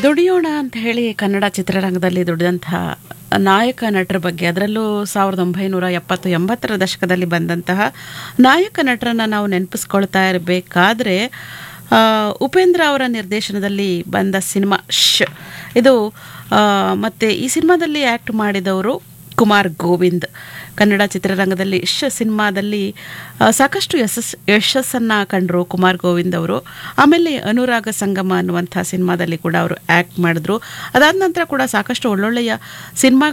ದುಡಿಯೋಣ ಅಂತ ಹೇಳಿ ಕನ್ನಡ ಚಿತ್ರರಂಗದಲ್ಲಿ ದುಡಿದಂತಹ ನಾಯಕ ನಟರ ಬಗ್ಗೆ ಅದರಲ್ಲೂ ಸಾವಿರದ ಒಂಬೈನೂರ ಎಪ್ಪತ್ತು ಎಂಬತ್ತರ ದಶಕದಲ್ಲಿ ಬಂದಂತಹ ನಾಯಕ ನಟರನ್ನ ನಾವು ನೆನಪಿಸ್ಕೊಳ್ತಾ ಇರಬೇಕಾದ್ರೆ ಆ, ಉಪೇಂದ್ರ ಅವರ ನಿರ್ದೇಶನದಲ್ಲಿ ಬಂದ ಸಿನಿಮಾ ಶ್ ಇದು ಆ, ಮತ್ತೆ ಈ ಸಿನಿಮಾದಲ್ಲಿ ಆ್ಯಕ್ಟ್ ಮಾಡಿದವರು ಕುಮಾರ್ ಗೋವಿಂದ್ ಕನ್ನಡ ಚಿತ್ರರಂಗದಲ್ಲಿ ಶ ಸಿನಿಮಾದಲ್ಲಿ ಆ, ಸಾಕಷ್ಟು ಯಶಸ್ ಯಶಸ್ಸನ್ನು ಕಂಡರು ಕುಮಾರ್ ಗೋವಿಂದ್ ಅವರು ಆಮೇಲೆ ಅನುರಾಗ ಸಂಗಮ ಅನ್ನುವಂಥ ಸಿನಿಮಾದಲ್ಲಿ ಕೂಡ ಅವರು ಆ್ಯಕ್ಟ್ ಮಾಡಿದ್ರು ಅದಾದ ನಂತರ ಕೂಡ ಸಾಕಷ್ಟು ಒಳ್ಳೊಳ್ಳೆಯ ಸಿನಿಮಾ